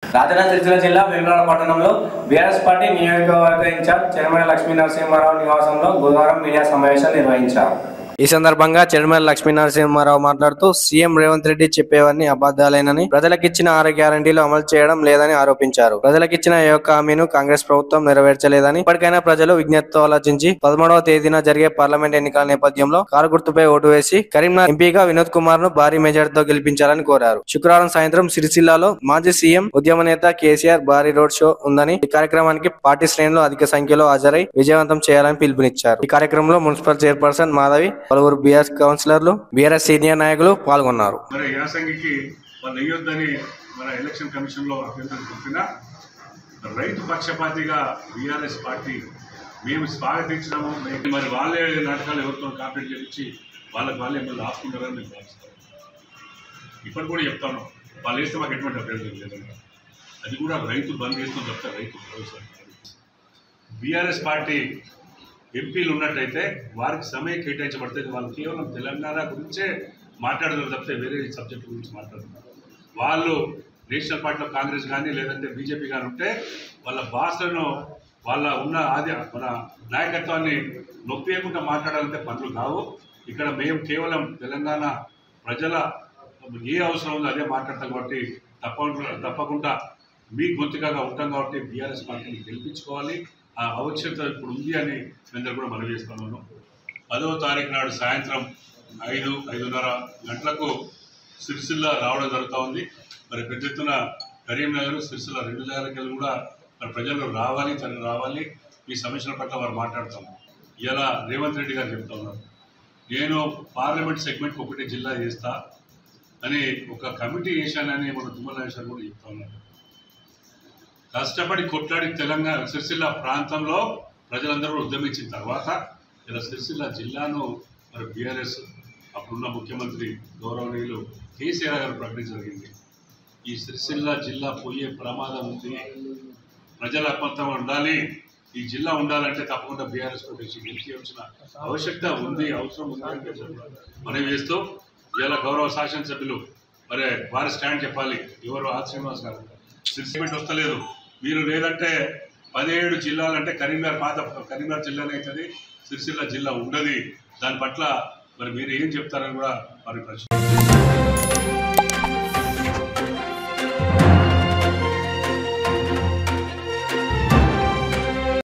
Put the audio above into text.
రాజన్న సిరిసిల్ల జిల్లా వేములవాడ పట్టణంలో BRS party నియోజకవర్గ ఇన్ఛార్జ్ చెరమల లక్ష్మీ నరసింహారావు నివాసంలో బుధవారం మీడియా సమావేశం నిర్వహించారు ఈ సందర్భంగా చెరుమల లక్ష్మీ నరసింహారావు మాట్లాడుతూ సీఎం రేవంత్ రెడ్డి చెప్పేవన్నీ అబద్ధాలేనని ప్రజలకిచ్చిన ఆరు గ్యారంటీలు అమలు చేయడం లేదని ఆరోపించారు ప్రజలకిచ్చిన ఏ ఒక్క హామీను కాంగ్రెస్ ప్రభుత్వం నెరవేర్చలేదని ఇప్పటికైనా ప్రజలు విజ్ఞప్తితో ఆలోచించి పదమూడవ తేదీన జరిగే పార్లమెంట్ ఎన్నికల నేపథ్యంలో కారు గుర్తుపై ఓటు వేసి కరీంనగర్ ఎంపీగా వినోద్ కుమార్ ను భారీ మెజార్టీతో గెలిపించాలని కోరారు శుక్రవారం సాయంత్రం సిరిసిల్లాలో మాజీ సీఎం ఉద్యమ నేత కేసీఆర్ భారీ రోడ్ షో ఉందని ఈ కార్యక్రమానికి పార్టీ శ్రేణులు అధిక సంఖ్యలో హాజరై విజయవంతం చేయాలని పిలుపునిచ్చారు ఈ కార్యక్రమంలో మున్సిపల్ చైర్పర్సన్ మాధవి పలువురు బీఆర్ఎస్ కౌన్సిలర్లు బీఆర్ఎస్ సీనియర్ నాయకులు పాల్గొన్నారు మరి యాసంగికి వాళ్ళు వేయొద్దని మన ఎలక్షన్ కమిషన్లో అభ్యంతరం తెలిపిన రైతు పక్షపాతిగా బీఆర్ఎస్ పార్టీ మేము స్వాగతించినాము మేము- మరి వాళ్ళే నాటకాలు ఎవరితో కాంప్లీట్ చేయించి వాళ్ళకి వాళ్ళే మళ్ళీ ఆపుకుంటారని నేను భావిస్తాను ఇప్పటికి కూడా చెప్తాను వాళ్ళు వేస్తే మాకు ఎటువంటి అభ్యంతరం లేదండి అది కూడా రైతు బంద్ చేస్తూ చెప్తారు రైతు భరోసా బీఆర్ఎస్ పార్టీ ఎంపీలు ఉన్నట్టయితే వారికి సమయం కేటాయించబడుతుంది వాళ్ళు కేవలం తెలంగాణ గురించే మాట్లాడతారు తప్పితే వేరే సబ్జెక్ట్ గురించి మాట్లాడుతున్నారు వాళ్ళు నేషనల్ పార్టీలో కాంగ్రెస్ కానీ లేదంటే బీజేపీ కానీ ఉంటే వాళ్ళ భాషలను వాళ్ళ ఉన్న ఆది మన నాయకత్వాన్ని నొప్పియకుండా మాట్లాడాలంటే పనులు కావు ఇక్కడ మేము కేవలం తెలంగాణ ప్రజల ఏ అవసరం ఉందో అదే మాట్లాడతాం కాబట్టి తప్పకుండా తప్పకుండా మీ గొంతుకగా ఉంటాం కాబట్టి బీఆర్ఎస్ పార్టీని గెలిపించుకోవాలి ఆ అవశ్యకత ఇప్పుడు ఉంది అని మేము కూడా మనవి చేస్తున్నాను పదవ తారీఖు నాడు సాయంత్రం ఐదు ఐదున్నర గంటలకు సిరిసిల్ల రావడం జరుగుతూ ఉంది మరి పెద్ద ఎత్తున కరీంనగర్ సిరిసిల్ల రెండు జాగ్రత్తలు కూడా మరి ప్రజలు రావాలి తను రావాలి ఈ సమస్యల పట్ల వారు మాట్లాడతాం ఇలా రేవంత్ రెడ్డి గారు చెప్తా ఉన్నారు నేను పార్లమెంట్ సెగ్మెంట్కి ఒకటే జిల్లా చేస్తా అని ఒక కమిటీ వేశానని మన తుమ్మల నాగేశ్వర్ కూడా చెప్తా ఉన్నారు కష్టపడి కొట్లాడి తెలంగాణ సిరిసిల్ల ప్రాంతంలో ప్రజలందరూ ఉద్యమించిన తర్వాత ఇలా సిరిసిల్ల జిల్లాను మరి బీఆర్ఎస్ అప్పుడున్న ముఖ్యమంత్రి గౌరవనీయులు కేసీఆర్ గారు ప్రకటించడం జరిగింది ఈ సిరిసిల్ల జిల్లా పోయే ప్రమాదం ఉంది ప్రజల అప్రమత్తం ఉండాలి ఈ జిల్లా ఉండాలంటే తప్పకుండా బీఆర్ఎస్ ప్రొటెక్షన్ గెలిచేయవలసిన ఆవశ్యకత ఉంది అవసరం ఉంది అని చెప్పారు. మనం చేస్తూ ఇలా గౌరవ శాసనసభ్యులు మరి వారి స్టాండ్ చెప్పాలి ఎవరు ఆర్ శ్రీనివాస్ గారు సిరిసిమెంట్ వస్తలేదు మీరు లేదంటే పదిహేడు జిల్లాలంటే కరీంనగర్ పాత కరీంనగర్ జిల్లానే అవుతుంది సిరిసిల్ల జిల్లా ఉండదు దాని పట్ల మరి మీరు ఏం చెప్తారని కూడా మరి ప్రశ్న